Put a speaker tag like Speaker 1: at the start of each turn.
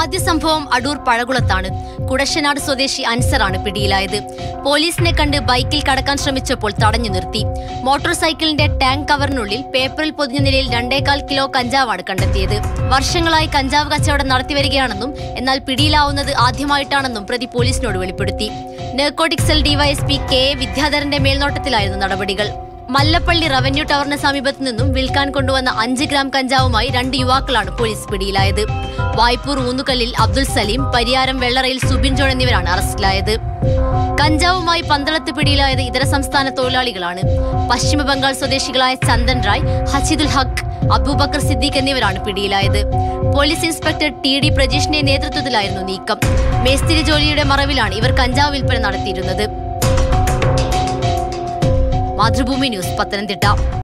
Speaker 1: ആദ്യ സംഭവം അടൂർ പഴകുളത്താണ് കുടശനാട് സ്വദേശി അൻസറാണ് പിടിയിലായത് പോലീസിനെ കണ്ട് ബൈക്കിൽ കടക്കാൻ ശ്രമിച്ചപ്പോൾ തടഞ്ഞു നിർത്തി മോട്ടോർ സൈക്കിളിന്റെ ടാങ്ക് കവറിനുള്ളിൽ പേപ്പറിൽ പൊതിഞ്ഞ നിലയിൽ രണ്ടേകാൽ കിലോ കഞ്ചാവാണ് കണ്ടെത്തിയത് വർഷങ്ങളായി കഞ്ചാവ് കച്ചവടം നടത്തിവരികയാണെന്നും എന്നാൽ പിടിയിലാവുന്നത് ആദ്യമായിട്ടാണെന്നും പ്രതി പോലീസിനോട് വെളിപ്പെടുത്തി narcotic cell DYSP K A വിദ്യാധരന്റെ മേൽനോട്ടത്തിലായിരുന്നു നടപടികൾ മല്ലപ്പള്ളി റവന്യൂ ടവറിന് സമീപത്തു നിന്നും വിൽക്കാൻ കൊണ്ടുവന്ന അഞ്ച് ഗ്രാം കഞ്ചാവുമായി രണ്ട് യുവാക്കളാണ് പോലീസ് പിടിയിലായത് വായ്പൂർ ഊന്നുകല്ലിൽ അബ്ദുൽ സലീം പരിയാരം വെള്ളറയിൽ സുബിൻ ജോൺ എന്നിവരാണ് അറസ്റ്റിലായത് കഞ്ചാവുമായി പന്തളത്ത് പിടിയിലായത് ഇതര സംസ്ഥാന തൊഴിലാളികളാണ് പശ്ചിമ ബംഗാൾ സ്വദേശികളായ ചന്ദൻ റായ് ഹസിദുൽ ഹക്ക് അബൂബക്കർ സിദ്ദീഖ് എന്നിവരാണ് പിടിയിലായത് പോലീസ് ഇൻസ്പെക്ടർ ടി ഡി പ്രജീഷിന്റെ നേതൃത്വത്തിലായിരുന്നു നീക്കം മേസ്തിരി ജോലിയുടെ മറവിലാണ് ഇവർ കഞ്ചാവ് വിൽപ്പന നടത്തിയിരുന്നത് മാതൃഭൂമി ന്യൂസ് പത്തനംതിട്ട